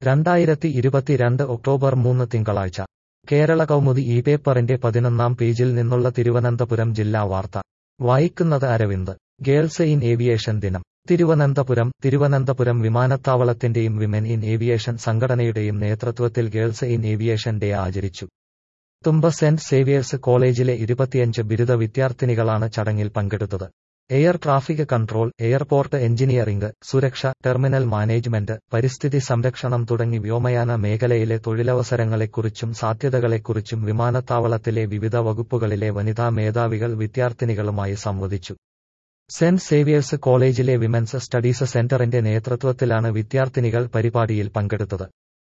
രണ്ടായിരത്തി ഇരുപത്തിരണ്ട് ഒക്ടോബർ മൂന്ന് തിങ്കളാഴ്ച കേരള കൗമുദി ഈ പേപ്പറിന്റെ പതിനൊന്നാം പേജിൽ നിന്നുള്ള തിരുവനന്തപുരം ജില്ലാ വാർത്ത വായിക്കുന്നത് അരവിന്ദ് ഗേൾസ് ഇൻ ഏവിയേഷൻ ദിനം തിരുവനന്തപുരം തിരുവനന്തപുരം വിമാനത്താവളത്തിന്റെയും വിമൻ ഇൻ ഏവിയേഷൻ സംഘടനയുടെയും നേതൃത്വത്തിൽ ഗേൾസ് ഇൻ ഏവിയേഷൻ ഡേ ആചരിച്ചു തുമ്പ സെന്റ് സേവിയേഴ്സ് കോളേജിലെ ഇരുപത്തിയഞ്ച് ബിരുദ വിദ്യാർത്ഥിനികളാണ് ചടങ്ങിൽ പങ്കെടുത്തത് air traffic control airport engineering സുരക്ഷ ടെർമിനൽ മാനേജ്മെന്റ് പരിസ്ഥിതി സംരക്ഷണം തുടങ്ങി വ്യോമയാന മേഖലയിലെ തൊഴിലവസരങ്ങളെക്കുറിച്ചും സാധ്യതകളെക്കുറിച്ചും വിമാനത്താവളത്തിലെ വിവിധ വകുപ്പുകളിലെ വനിതാ മേധാവികൾ വിദ്യാർത്ഥിനികളുമായി സംവദിച്ചു സെന്റ് സേവിയേഴ്സ് കോളേജിലെ വിമൻസ് സ്റ്റഡീസ് സെന്ററിന്റെ നേതൃത്വത്തിലാണ് വിദ്യാർത്ഥിനികൾ പരിപാടിയിൽ പങ്കെടുത്തത്